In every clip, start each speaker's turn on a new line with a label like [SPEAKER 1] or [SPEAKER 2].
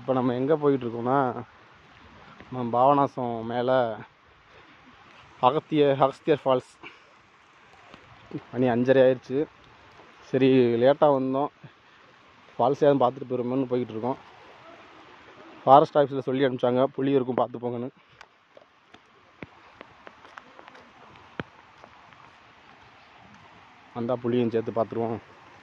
[SPEAKER 1] இப்போ நம்ம எங்கே போயிட்டுருக்கோம்னா நம்ம பாவநாசம் மேலே அகத்திய அகஸ்தியர் ஃபால்ஸ் மணி அஞ்சரை ஆயிடுச்சு சரி லேட்டாக வந்தோம் ஃபால்ஸ் ஏதும் பார்த்துட்டு போயிருமோன்னு போய்கிட்டு இருக்கோம் ஃபாரஸ்ட் ஆஃபீஸில் சொல்லி அனுப்பிச்சாங்க புளி இருக்கும் பார்த்து போங்கன்னு வந்தால் புளியும் சேர்த்து பார்த்துருவோம்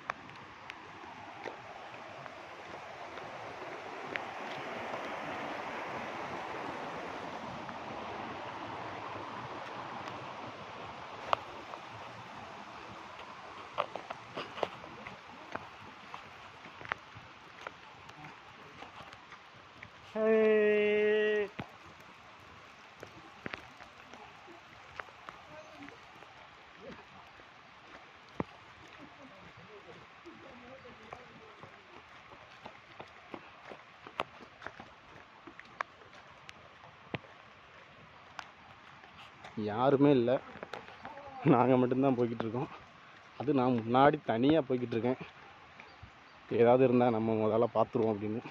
[SPEAKER 1] யாருமே இல்லை நாங்கள் மட்டும்தான் போய்கிட்டு இருக்கோம் அது நான் முன்னாடி தனியாக போய்கிட்டு இருக்கேன் ஏதாவது இருந்தால் நம்ம முதல்ல பார்த்துருவோம் அப்படின்னு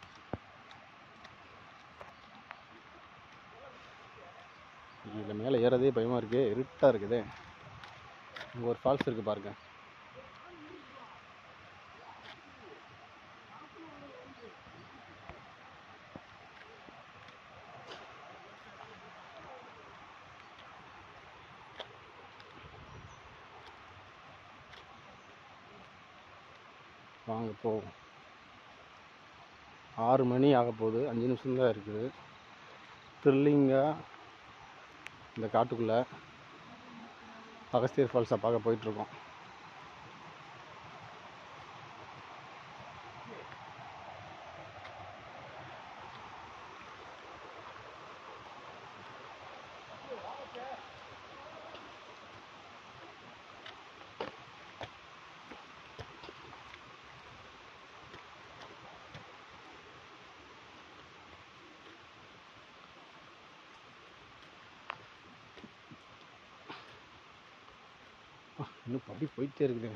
[SPEAKER 1] இதில் மேலே ஏறதே பயமாக இருக்கே இருட்டாக இருக்குதே இங்கே ஒரு ஃபால்ஸ் இருக்குது பாருங்க வாங்க போவோம் ஆறு மணி ஆக போகுது அஞ்சு நிமிஷம் தான் இருக்குது த்ரில்லிங்காக இந்த காட்டுக்குள்ளே அகஸ்தியர் ஃபால்ஸை பார்க்க போயிட்டுருக்கோம் இன்னும் படி போயிட்டே இருக்குது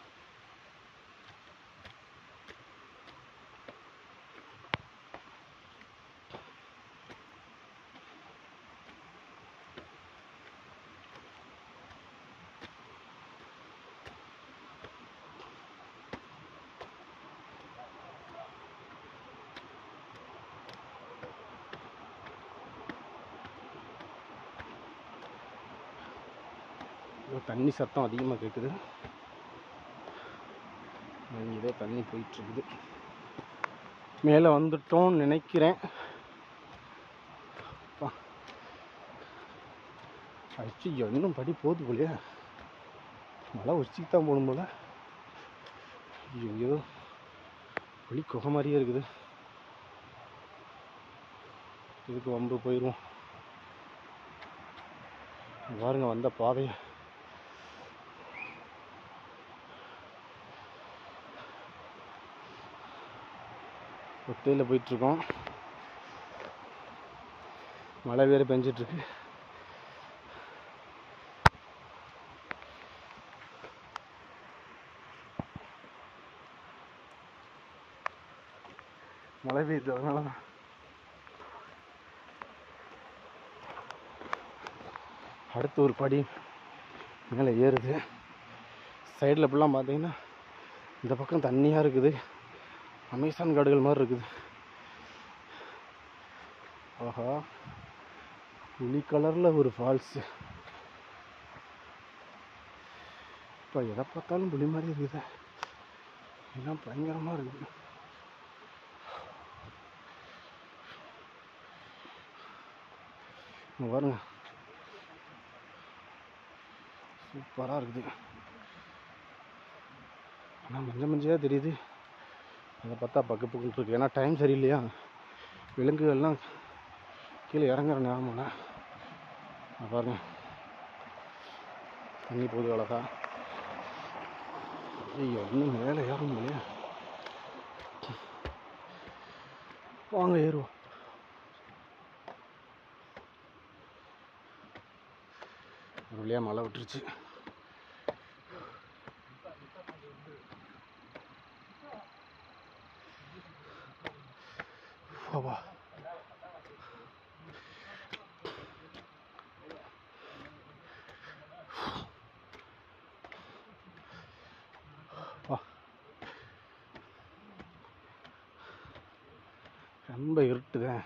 [SPEAKER 1] ஏதோ தண்ணி சத்தம் அதிகமாக கேட்குது அங்க ஏதோ தண்ணி போயிட்டு இருக்குது மேலே வந்துட்டோம்னு நினைக்கிறேன் அப்பா. அடிச்சு இன்னும் படி போகுது போலையே மழை உச்சிக்கு தான் போகணும் போல ஐயோ ஏதோ புளி குகை மாதிரியே இருக்குது இதுக்கு வம்பு போயிடுவோம் பாருங்க வந்த பாதையை ஒத்தையில் போயிட்டுருக்கோம் மழை வேறு பெஞ்சிட்ருக்கு மழை பெய்யுது அதனால தான் அடுத்து ஒரு படி மேலே ஏறுது சைடில் இப்படிலாம் பார்த்தீங்கன்னா இந்த பக்கம் தண்ணியாக இருக்குது அமேசான் காடுகள் மாதிரி இருக்குது ஆஹா புளி கலரில் ஒரு ஃபால்ஸு இப்போ எதை பார்த்தாலும் புளி மாதிரி இருக்குது எல்லாம் பயங்கரமாக இருக்குது இங்க பாருங்க சூப்பராக இருக்குது ஆனால் மஞ்சள் மஞ்சளாக தெரியுது அதை பார்த்தா பக்கு பக்குன்னு இருக்கு ஏன்னா டைம் சரியில்லையா விலங்குகள்லாம் கீழே இறங்குற நேரமான பாருங்க தண்ணி போகுது அழகா ஐயோ இன்னும் மேலே ஏற முடியலையா வாங்க ஏறுவோம் ஒரு வழியா மழை விட்டுருச்சு அப்பா அப்பா. ரொம்ப இருட்டுதே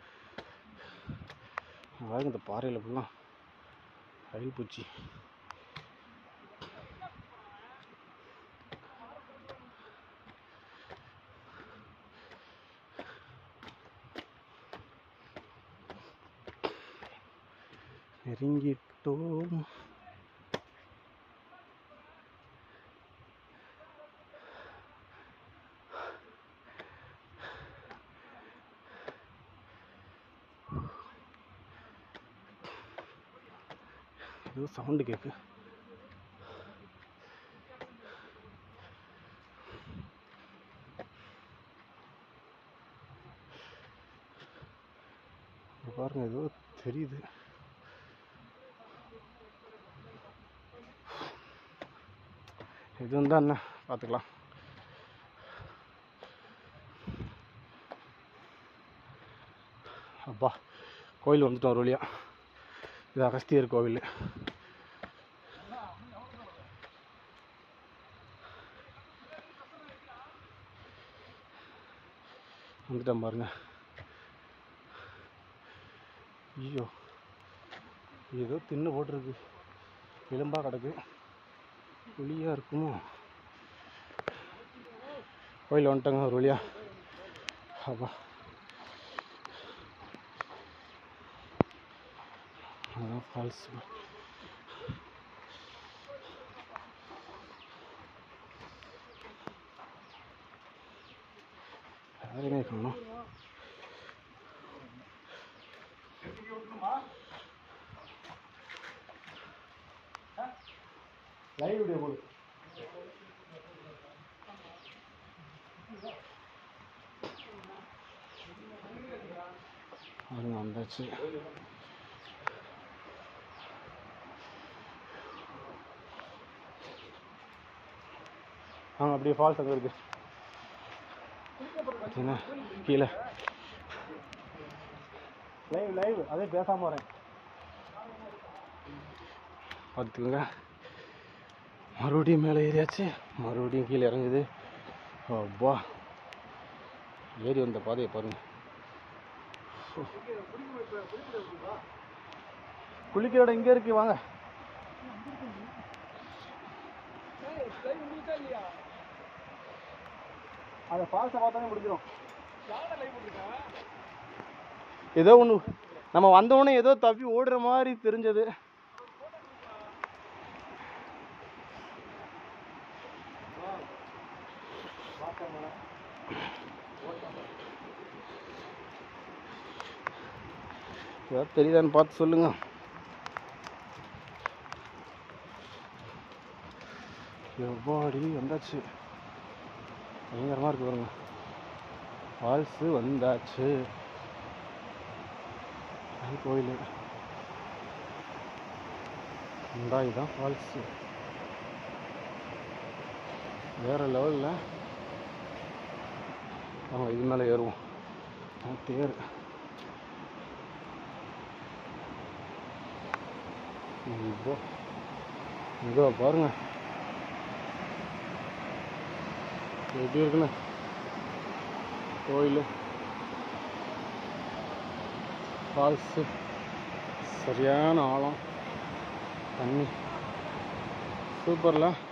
[SPEAKER 1] அதாவது இந்த பாறையில் ஃபுல்லாக ரயில் பூச்சி நெருங்கிட்டோம் ஏதோ சவுண்டு கேட்கு இங்க பாருங்க ஏதோ தெரியுது இது வந்து என்ன பார்த்துக்கலாம் அப்பா கோயில் வந்துட்டோம் ஒரு வழியா இது அகஸ்தியர் கோவில் வந்துட்டோம் பாருங்க ஐயோ ஏதோ தின்னு போட்டிருக்கு எலும்பா கிடக்கு புளியாக இருக்குமோ கோயில் வந்துட்டோங்க ஒரு வழியா அப்பா அதான் ஃபால்ஸ் யாருமே காணும் லைவ் வீடியோ போடு பாருங்க வந்தாச்சு ஆ அப்படியே ஃபால்ஸ் அங்கே இருக்கு பார்த்தீங்கன்னா கீழே லைவ் லைவ் அதே பேசாம வரேன் பார்த்துக்கோங்க மறுபடியும் மேலே ஏறியாச்சு மறுபடியும் கீழே இறங்குது அப்பா ஏறி வந்த பாதையை பாருங்க குளிக்கிற இடம் இங்கே இருக்கு வாங்க அந்த ஃபால்ஸை பார்த்தாலே முடிஞ்சிடும் ஏதோ ஒன்று நம்ம வந்தவொடனே ஏதோ தப்பி ஓடுற மாதிரி தெரிஞ்சது ஏதாவது தெரியுதான்னு பார்த்து சொல்லுங்க எவ்வாடி வந்தாச்சு பயங்கரமாக இருக்கு பாருங்க ஃபால்ஸு வந்தாச்சு அது கோயில் இந்தா இதுதான் ஃபால்ஸு வேற லெவலில் ஆமாம் இது மேலே ஏறுவோம் ஆ, தேர் இதோ இதோ பாருங்க எப்படி இருக்குன்னு கோயில் ஃபால்ஸு சரியான ஆழம் தண்ணி சூப்பரில்